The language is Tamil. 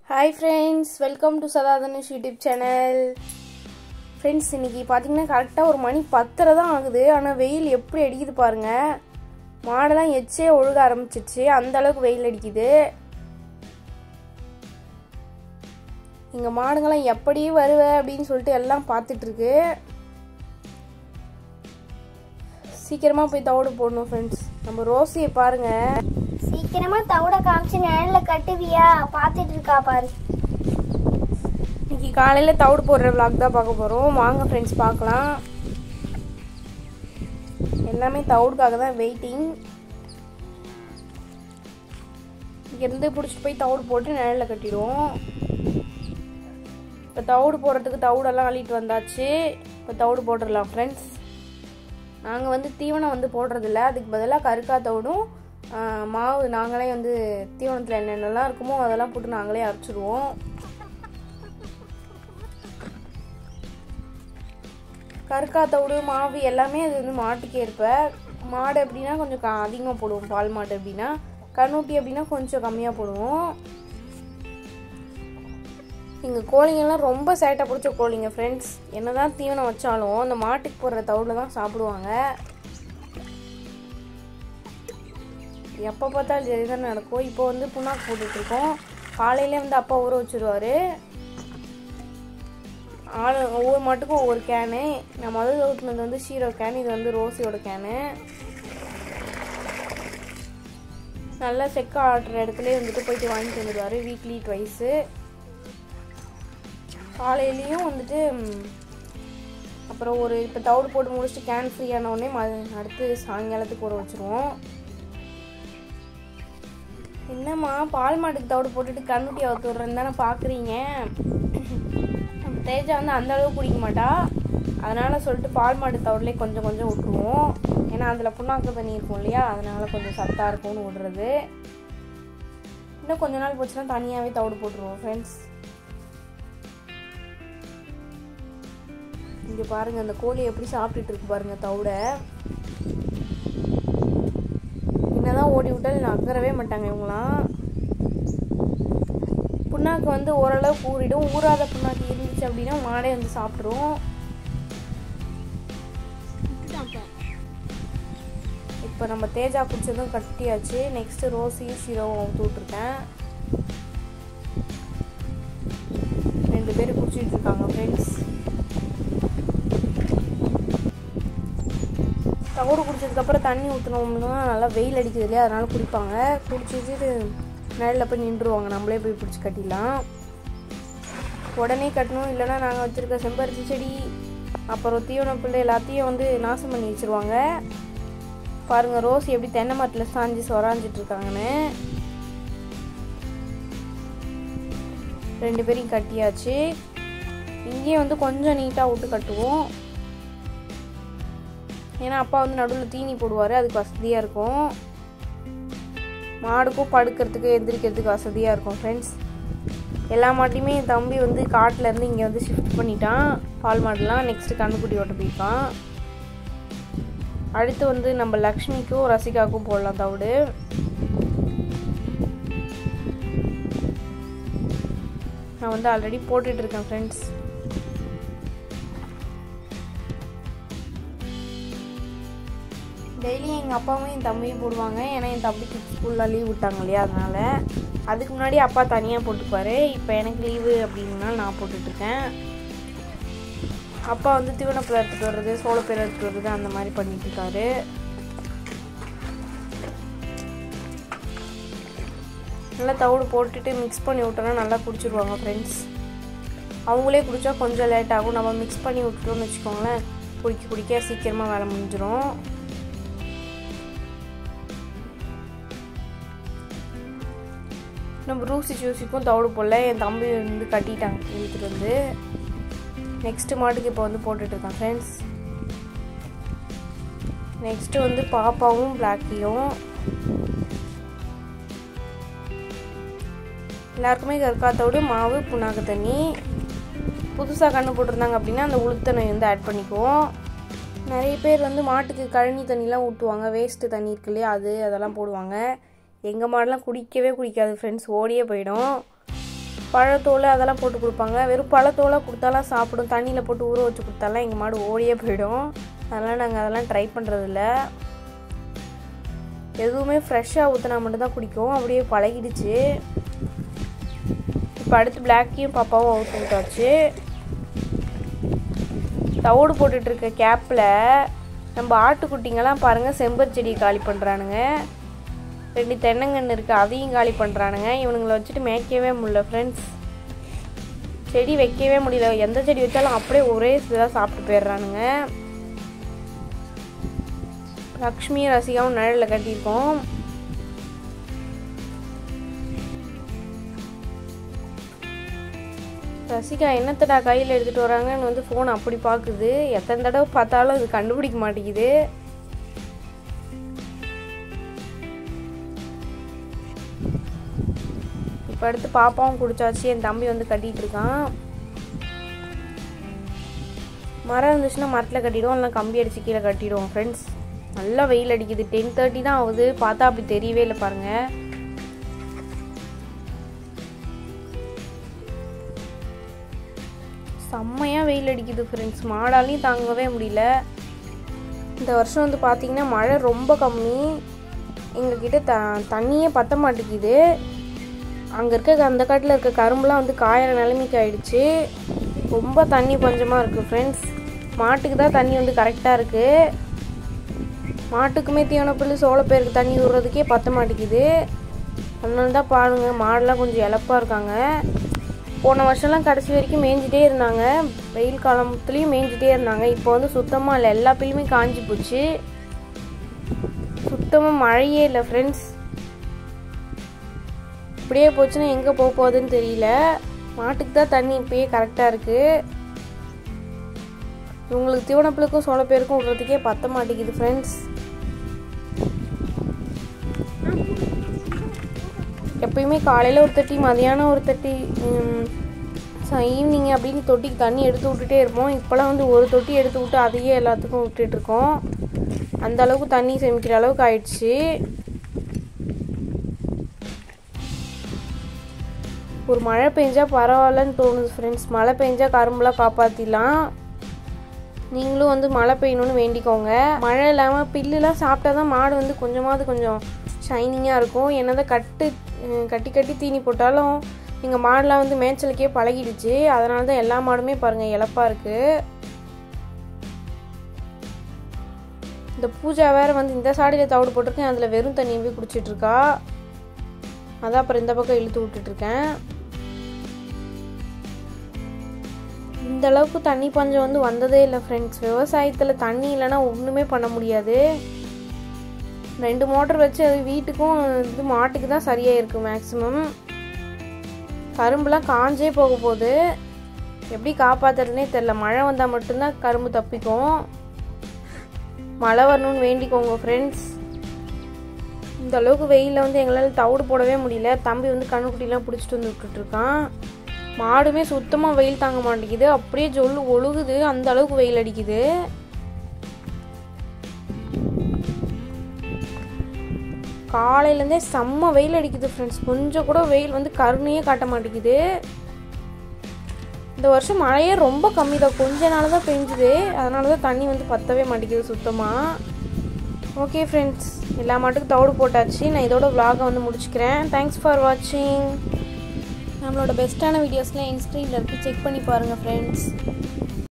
hi friends welcome to Sadhadhanush YouTube channel friends இன்னைக்கு பார்த்தீங்கன்னா கரெக்டாக ஒரு மணி பத்தரை தான் ஆகுது ஆனால் வெயில் எப்படி அடிக்குது பாருங்க மாடெல்லாம் எச்சே ஒழுக ஆரம்பிச்சிச்சு அந்த அளவுக்கு வெயில் அடிக்குது இங்கே மாடுங்களாம் எப்படி வருவ அப்படின்னு சொல்லிட்டு எல்லாம் பார்த்துட்டு இருக்கு சீக்கிரமா போய் தவிடு போடணும் ஃப்ரெண்ட்ஸ் நம்ம ரோசியை பாருங்க சீக்கிரமா தவிட காமிச்சு நிழல்ல கட்டுவியா பாத்துட்டு இருக்கா பாரு இன்னைக்கு காலையில தவிடு போடுற vlog தான் பார்க்க போறோம் வாங்க ஃப்ரெண்ட்ஸ் பார்க்கலாம் எல்லாமே தவிடுக்காக தான் வெயிட்டிங் இங்கேருந்து பிடிச்சிட்டு போய் தவிடு போட்டு நிழலில் கட்டிடுவோம் இப்போ தவிடு போடுறதுக்கு தவிடெல்லாம் அள்ளிட்டு வந்தாச்சு இப்போ தவிடு போட்டுடலாம் ஃப்ரெண்ட்ஸ் நாங்கள் வந்து தீவனம் வந்து போடுறதில்ல அதுக்கு பதிலாக கருக்கா தவிடும் ஆ, மாவு நாங்களே வந்து தீவனத்தில் என்னென்னலாம் இருக்குமோ அதெல்லாம் போட்டு நாங்களே அரைச்சிடுவோம் கருக்கா தவிடு மாவு எல்லாமே அது வந்து மாட்டுக்கே இருப்ப மாடு எப்படின்னா கொஞ்சம் க- அதிகமாக போடுவோம் பால் மாடு அப்படின்னா கண்ணுட்டி அப்படின்னா கொஞ்சம் கம்மியாக போடுவோம் எங்கள் கோழிங்கெல்லாம் ரொம்ப சேட்டை பிடிச்ச கோழிங்க ஃப்ரெண்ட்ஸ் என்னதான் தீவனம் வச்சாலும் அந்த மாட்டுக்கு போடுற தவிடில் தான் சாப்பிடுவாங்க எப்போ பார்த்தாலும் இதுதான் நடக்கும் இப்போ வந்து புண்ணாக்கு போட்டுட்டு இருக்கோம் காலையிலே வந்து அப்பா ஊற வச்சிருவாரு ஆள் ஒவ்வொரு மாட்டுக்கும் ஒவ்வொரு கேனு நான் முதல்ல ஊற்றுனது வந்து ஷீரோ கேன் இது வந்து ரோசியோட கேனு நல்லா செக்க ஆடுற இடத்துல வந்துட்டு போயிட்டு வாங்கிட்டு வந்துடுவார் வீக்லி ட்வைஸு காலையிலையும் வந்துட்டு ம், அப்புறம் ஒரு இப்போ தவிடு போட்டு முடிச்சுட்டு கேன் ஃப்ரீ ஆன உடனே ம- அடுத்து சாயங்காலத்துக்கு ஊற வச்சுருவோம் என்னம்மா பால் மாட்டுக்கு தவிடு போட்டுட்டு கண்ணுட்டி அவுத்து விட்றேன்னு தானே பார்க்குறீங்க நம்ம தேஜா வந்து அந்த அளவுக்கு குடிக்க மாட்டா அதனால சொல்லிட்டு பால் மாட்டு தவிடுலேயே கொஞ்சம் கொஞ்சம் விட்டுருவோம் ஏன்னா அதில் புண்ணாக்கு தண்ணி இருக்கும் இல்லையா அதனால கொஞ்சம் சத்தாக இருக்கும்னு விடுறது இன்னும் கொஞ்ச நாள் போச்சுன்னா தனியாகவே தவிடு போட்டுருவோம் ஃப்ரெண்ட்ஸ் இங்கே பாருங்க அந்த கோழி எப்படி சாப்பிட்டுட்டு இருக்கு பாருங்க தவிட என்னதான் ஓடி விட்டாலும் நகரவே மாட்டாங்க இவங்களாம் புண்ணாக்கு வந்து ஓரளவுக்கு ஊறிடும் ஊறாத புண்ணாக்கு இருந்துச்சு அப்படின்னா மாடே வந்து சாப்பிட்ரும் இப்போ நம்ம தேஜா குடிச்சதும் கட்டியாச்சு நெக்ஸ்ட் ரோஸையும் ஷீரோவும் அவுத்து விட்ருக்கேன் ரெண்டு பேரும் குடிச்சிட்டு இருக்காங்க ஃப்ரெண்ட்ஸ் தவிடு குடிச்சதுக்கப்புறம் தண்ணி ஊற்றினோம்னா நல்லா வெயில் அடிக்குது இல்லையா அதனால குடிப்பாங்க குடிச்சிட்டு நிழலில் போய் நின்றுவாங்க நம்மளே போய் பிடிச்சி கட்டிடலாம் உடனே கட்டணும் இல்லைன்னா நாங்கள் வச்சுருக்க செம்பருத்தி செடி அப்புறம் தீவன பிள்ளை எல்லாத்தையும் வந்து நாசம் பண்ணி வச்சுருவாங்க பாருங்கள் ரோஸ் எப்படி தென்னை மரத்தில் சாஞ்சு சொராஞ்சிட்டு இருக்காங்கன்னு ரெண்டு பேரையும் கட்டியாச்சு இங்கேயும் வந்து கொஞ்சம் நீட்டாக விட்டு கட்டுவோம் ஏன்னா அப்பா வந்து நடுவில் தீனி போடுவார் அதுக்கு வசதியாக இருக்கும் மாடுக்கும் படுக்கிறதுக்கு எந்திரிக்கிறதுக்கு வசதியாக இருக்கும் ஃப்ரெண்ட்ஸ் எல்லா மாட்டையுமே என் தம்பி வந்து காட்டுல இருந்து இங்கே வந்து ஷிஃப்ட் பண்ணிட்டான் பால் மாடுலாம் நெக்ஸ்ட்டு கண்ணுக்குட்டி ஓட்ட போயிருக்கான் அடுத்து வந்து நம்ம லக்ஷ்மிக்கும் ரசிகாவுக்கும் போடலாம் தவிடு நான் வந்து ஆல்ரெடி போட்டுட்டு இருக்கேன் ஃப்ரெண்ட்ஸ் டெய்லியும் எங்கள் அப்பாவும் என் தம்பியும் போடுவாங்க ஏன்னா என் தம்பிக்கு ஸ்கூலில் லீவ் விட்டாங்க இல்லையா அதனால அதுக்கு முன்னாடி அப்பா தனியாக போட்டுப்பாரு இப்போ எனக்கு லீவு அப்படின்னா நான் போட்டுட்ருக்கேன் அப்பா வந்து தீவனப்பில் எடுத்துகிட்டு வர்றது சோளப்பேர் எடுத்துகிட்டு வர்றது அந்த மாதிரி பண்ணிட்டு இருக்காரு நல்லா தவிடு போட்டுட்டு மிக்ஸ் பண்ணி விட்டோன்னா நல்லா குடிச்சிருவாங்க ஃப்ரெண்ட்ஸ் அவங்களே குடித்தா கொஞ்சம் லேட் ஆகும் நம்ம மிக்ஸ் பண்ணி விட்டுட்டோம்னு வச்சுக்கோங்களேன் குடிக்க குடிக்க சீக்கிரமாக வேலை முடிஞ்சிடும் நம்ம ரூசி ஜூசிக்கும் தவிடு போடல என் தம்பி வந்து கட்டிட்டாங்க இழுத்துட்டு வந்து நெக்ஸ்ட் மாட்டுக்கு இப்போ வந்து போட்டுட்டு இருக்கான் ஃப்ரெண்ட்ஸ் நெக்ஸ்ட்டு வந்து பாப்பாவும் பிளாக்கியும் எல்லாருக்குமே கற்காத்தோடு மாவு புண்ணாக்கு தண்ணி புதுசாக கண்ணு போட்டிருந்தாங்க அப்படின்னா அந்த உளுத்தனை வந்து ஆட் பண்ணிக்குவோம் நிறைய பேர் வந்து மாட்டுக்கு கழனி தண்ணிலாம் ஊற்றுவாங்க வேஸ்ட்டு தண்ணி இருக்கு இல்லையா அது அதெல்லாம் போடுவாங்க எங்கள் மாடெல்லாம் குடிக்கவே குடிக்காது ஃப்ரெண்ட்ஸ் ஓடியே போயிடும் பழத்தோல் அதெல்லாம் போட்டு கொடுப்பாங்க வெறும் பழத்தோலாக கொடுத்தாலாம் சாப்பிடும் தண்ணியில் போட்டு ஊற வச்சு கொடுத்தாலாம் எங்கள் மாடு ஓடியே போயிடும் அதனால் நாங்கள் அதெல்லாம் ட்ரை பண்ணுறதில்ல எதுவுமே ஃப்ரெஷ்ஷாக ஊற்றினா மட்டும்தான் குடிக்கும் அப்படியே பழகிடுச்சு இப்போ அடுத்து பிளாக்கையும் பாப்பாவும் அவுத்து விட்டாச்சு தவிடு போட்டுட்டு இருக்க கேப்பில் நம்ம ஆட்டுக்குட்டிங்கெல்லாம் பாருங்கள் செம்பர் செடியை காலி பண்ணுறானுங்க ரெண்டு தென்னங்கன்று இருக்குது அதையும் காலி பண்ணுறானுங்க இவனுங்களை வச்சுட்டு மேய்க்கவே முடியல ஃப்ரெண்ட்ஸ் செடி வைக்கவே முடியல எந்த செடி வச்சாலும் அப்படியே ஒரே இதாக சாப்பிட்டு போயிடுறானுங்க லக்ஷ்மியும் ரசிகாவும் நிழலில் கட்டியிருக்கோம் ரசிகா என்னத்தடா கையில் எடுத்துகிட்டு வராங்கன்னு வந்து ஃபோன் அப்படி பார்க்குது எத்தனை தடவை பார்த்தாலும் இது கண்டுபிடிக்க மாட்டேங்குது இப்போ அடுத்து பாப்பாவும் குடிச்சாச்சு என் தம்பி வந்து கட்டிகிட்டு இருக்கான் மரம் இருந்துச்சுன்னா மரத்தில் கட்டிடுவோம் இல்லைனா கம்பி அடித்து கீழே கட்டிடுவோம் ஃப்ரெண்ட்ஸ் நல்லா வெயில் அடிக்குது டென் தேர்ட்டி தான் ஆகுது பார்த்தா அப்படி தெரியவே இல்லை பாருங்கள் செம்மையாக வெயில் அடிக்குது ஃப்ரெண்ட்ஸ் மாடாலையும் தாங்கவே முடியல இந்த வருஷம் வந்து பார்த்திங்கன்னா மழை ரொம்ப கம்மி எங்ககிட்ட த தண்ணியே பத்த மாட்டேங்குது அங்கே இருக்க அந்த காட்டில் இருக்க கரும்புலாம் வந்து காயிற நிலைமைக்கு ஆயிடுச்சு ரொம்ப தண்ணி பஞ்சமாக இருக்குது ஃப்ரெண்ட்ஸ் மாட்டுக்கு தான் தண்ணி வந்து கரெக்டாக இருக்குது மாட்டுக்குமே தீவன புல் சோளப்பயிருக்கு தண்ணி விடுறதுக்கே பத்த மாட்டேங்குது அதனால தான் பாருங்க மாடெல்லாம் கொஞ்சம் இழப்பாக இருக்காங்க போன வருஷம்லாம் கடைசி வரைக்கும் மேய்ஞ்சிட்டே இருந்தாங்க வெயில் காலத்துலேயும் மேய்ஞ்சிட்டே இருந்தாங்க இப்போ வந்து சுத்தமாக இல்லை எல்லா பில்லுமே காஞ்சி போச்சு சுத்தமாக மழையே இல்லை ஃப்ரெண்ட்ஸ் இப்படியே போச்சுன்னா எங்கே போக போகுதுன்னு தெரியல மாட்டுக்கு தான் தண்ணி இப்பயே கரெக்டாக இருக்குது இவங்களுக்கு தீவனப்புளுக்கும் சோளப்பேருக்கும் விடுறதுக்கே பத்த மாட்டேங்குது ஃப்ரெண்ட்ஸ் எப்பயுமே காலையில் ஒரு தட்டி மதியானம் ஒரு தட்டி ஈவினிங் அப்படின்னு தொட்டிக்கு தண்ணி எடுத்து விட்டுட்டே இருப்போம் இப்போலாம் வந்து ஒரு தொட்டி எடுத்து விட்டு அதையே எல்லாத்துக்கும் விட்டுட்ருக்கோம் அந்த அளவுக்கு தண்ணி சேமிக்கிற அளவுக்கு ஆயிடுச்சு ஒரு மழை பெஞ்சா பரவாயில்லன்னு தோணுது ஃப்ரெண்ட்ஸ் மழை பெஞ்சா கரும்புலாம் காப்பாற்றிடலாம் நீங்களும் வந்து மழை பெய்யணும்னு வேண்டிக்கோங்க மழை இல்லாமல் பில்லுலாம் சாப்பிட்டா தான் மாடு வந்து கொஞ்சமாவது கொஞ்சம் ஷைனிங்காக இருக்கும் என்னதான் கட்டு கட்டி கட்டி தீனி போட்டாலும் எங்கள் மாடெலாம் வந்து மேய்ச்சலுக்கே பழகிடுச்சு அதனால தான் எல்லா மாடுமே பாருங்கள் இழப்பாக இருக்குது இந்த பூஜா வேறு வந்து இந்த சாடியில் தவிடு போட்டிருக்கேன் அதில் வெறும் தண்ணியவே குடிச்சிட்ருக்கா அதான் அப்புறம் இந்த பக்கம் இழுத்து விட்டுட்ருக்கேன் இந்த அளவுக்கு தண்ணி பஞ்சம் வந்து வந்ததே இல்லை ஃப்ரெண்ட்ஸ் விவசாயத்தில் தண்ணி இல்லைன்னா ஒன்றுமே பண்ண முடியாது ரெண்டு மோட்டர் வச்சு அது வீட்டுக்கும் இது மாட்டுக்கு தான் சரியாக இருக்குது மேக்ஸிமம் கரும்புலாம் காஞ்சே போக போகுது எப்படி காப்பாற்றுறதுனே தெரில மழை வந்தால் மட்டும்தான் கரும்பு தப்பிக்கும் மழை வரணும்னு வேண்டிக்கோங்க ஃப்ரெண்ட்ஸ் இந்த அளவுக்கு வெயிலில் வந்து எங்களால் தவிடு போடவே முடியல தம்பி வந்து கண்ணுக்குட்டிலாம் பிடிச்சிட்டு வந்து விட்டுட்ருக்கான் மாடுமே சுத்தமாக வெயில் தாங்க மாட்டேங்குது அப்படியே ஜொல்லு ஒழுகுது அந்த அளவுக்கு வெயில் அடிக்குது காலையிலேருந்தே செம்ம வெயில் அடிக்குது ஃப்ரெண்ட்ஸ் கொஞ்சம் கூட வெயில் வந்து கருணையே காட்ட மாட்டேங்குது இந்த வருஷம் மழையே ரொம்ப கம்மி தான் கொஞ்ச நாள் தான் பெஞ்சுது அதனால தான் தண்ணி வந்து பத்தவே மாட்டேங்குது சுத்தமாக ஓகே ஃப்ரெண்ட்ஸ் எல்லா மாட்டுக்கும் தவிடு போட்டாச்சு நான் இதோட vlog-அ வந்து முடிச்சுக்கிறேன் தேங்க்ஸ் ஃபார் வாட்சிங் நம்மளோட பெஸ்ட்டான வீடியோஸ்லாம் இன்ஸ்டீல் இருக்குது செக் பண்ணி பாருங்கள் ஃப்ரெண்ட்ஸ்